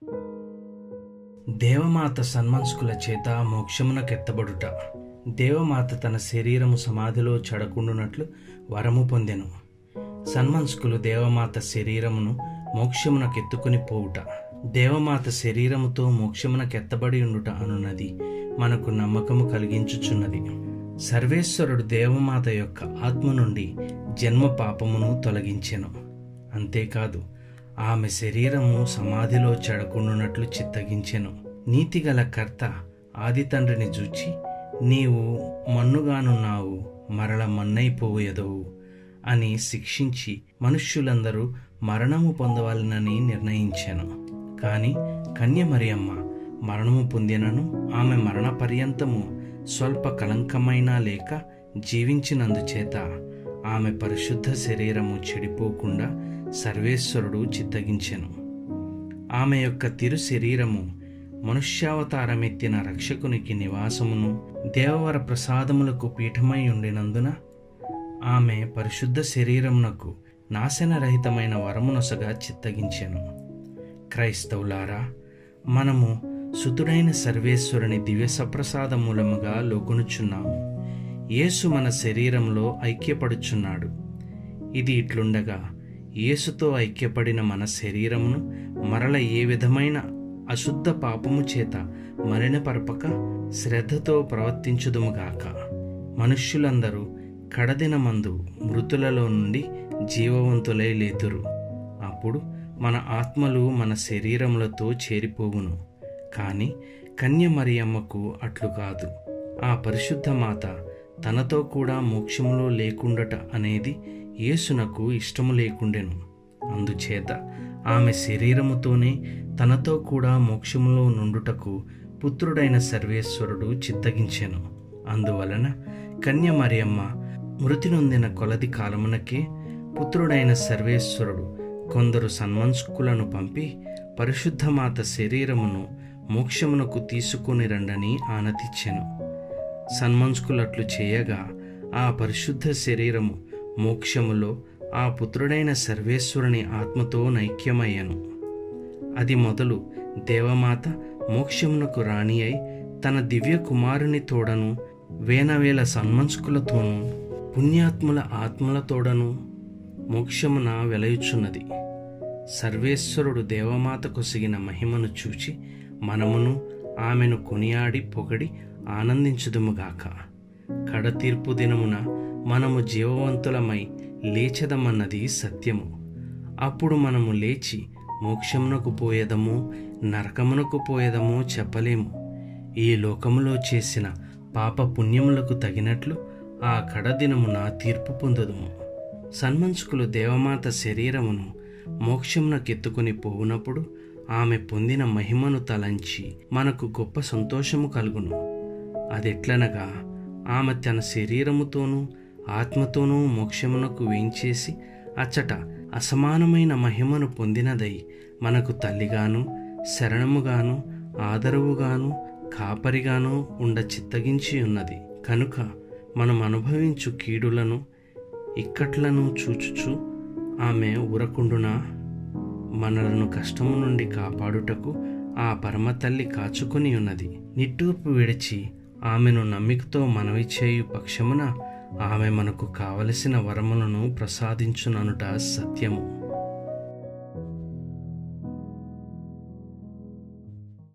దేవమాత సన్మన్స్కుల చేత మోక్షమునకెత్తబడుట దేవమాత తన శరీరము సమాధిలో చడకుండునట్లు వరము పొందెను సన్మన్స్కులు దేవమాత శరీరమును మోక్షమునకెత్తుకుని పోవుట దేవమాత శరీరముతో మోక్షమునకెత్తబడి ఉండుట అనున్నది మనకు నమ్మకము కలిగించుచున్నది సర్వేశ్వరుడు దేవమాత యొక్క ఆత్మ నుండి జన్మ పాపమును తొలగించెను అంతేకాదు ఆమె శరీరము సమాధిలో చెడకుండునట్లు చిత్తగించెను నీతిగల కర్త ఆది తండ్రిని చూచి నీవు మన్నుగానున్నావు మరల మన్నైపోయేదవు అని శిక్షించి మనుష్యులందరూ మరణము పొందవాలనని నిర్ణయించాను కానీ కన్య మరియమ్మ మరణము పొందినను ఆమె మరణ పర్యంతము స్వల్ప కలంకమైనా లేక జీవించినందుచేత ఆమె పరిశుద్ధ శరీరము చెడిపోకుండా సర్వేశ్వరుడు చిత్తగించెను ఆమె యొక్క తిరు శరీరము మనుష్యావతారమెత్తిన రక్షకునికి నివాసమును దేవవర ప్రసాదములకు పీఠమై ఉండినందున ఆమె పరిశుద్ధ శరీరమునకు నాశనరహితమైన వరమునొసగా చిత్తగించెను క్రైస్తవులారా మనము సుతుడైన సర్వేశ్వరుని దివ్య సప్రసాద మూలముగా లోకొనుచున్నాము యేసు మన శరీరంలో ఐక్యపడుచున్నాడు ఇది ఇట్లుండగా యేసుతో ఐక్యపడిన మన శరీరమును మరల ఏ విధమైన అశుద్ధ పాపము చేత మలినపరపక శ్రద్ధతో ప్రవర్తించుదుముగాక మనుష్యులందరూ కడదినమందు మృతులలో నుండి జీవవంతులై లేతురు అప్పుడు మన ఆత్మలు మన శరీరములతో చేరిపోవును కానీ కన్య మరియమ్మకు అట్లు కాదు ఆ పరిశుద్ధ మాత తనతో కూడా మోక్షములో లేకుండట అనేది యేసునకు ఇష్టము లేకుండెను అందుచేత ఆమె శరీరముతోనే తనతో కూడా మోక్షములో నుండుటకు పుత్రుడైన సర్వేశ్వరుడు చిత్తగించెను అందువలన కన్య మరియమ్మ మృతి నొందిన కొలది కాలమునకే పుత్రుడైన సర్వేశ్వరుడు కొందరు సన్మంస్కులను పంపి పరిశుద్ధమాత శరీరమును మోక్షమునకు తీసుకుని రండని ఆనతిచ్చెను సన్మంస్కులట్లు చేయగా ఆ పరిశుద్ధ శరీరము మోక్షములో ఆ పుత్రుడైన సర్వేశ్వరుని ఆత్మతో నైక్యమయ్యను అది మొదలు దేవమాత మోక్షమునకు రాణి అయి తన దివ్య కుమారుని తోడను వేనవేల సన్మంస్కులతోనూ పుణ్యాత్ముల ఆత్మలతోడను మోక్షమున వెలయుచున్నది సర్వేశ్వరుడు దేవమాత కొసిగిన మహిమను చూచి మనమును ఆమెను కొనియాడి పొగడి ఆనందించుదుముగాక కడతీర్పు దినమున మనము జీవవంతులమై లేచదమన్నది సత్యము అప్పుడు మనము లేచి మోక్షమునకు పోయేదమో నరకమునకు పోయేదమో చెప్పలేము ఈ లోకములో చేసిన పాప పుణ్యములకు తగినట్లు ఆ కడదినమున తీర్పు పొందుదుము సన్మంచుకులు దేవమాత శరీరమును మోక్షమునకెత్తుకుని పోవునప్పుడు ఆమె పొందిన మహిమను తలంచి మనకు గొప్ప సంతోషము కలుగును అదెట్లనగా ఆమె తన శరీరముతోనూ ఆత్మతోనూ మోక్షమునకు వేంచేసి అచ్చట అసమానమైన మహిమను పొందినదై మనకు తల్లిగాను శరణముగాను ఆదరవుగాను కాపరిగాను ఉండ చిత్తగించి ఉన్నది కనుక మనం అనుభవించు కీడులను ఇక్కట్లను చూచుచు ఆమె ఊరకుండునా మనలను కష్టము నుండి కాపాడుటకు ఆ పరమతల్లి కాచుకొని ఉన్నది నిట్టూర్పు విడిచి ఆమెను నమ్మికతో మనవి చేయు పక్షమున ఆమె మనకు కావలసిన వరములను ప్రసాదించుననుట సత్యము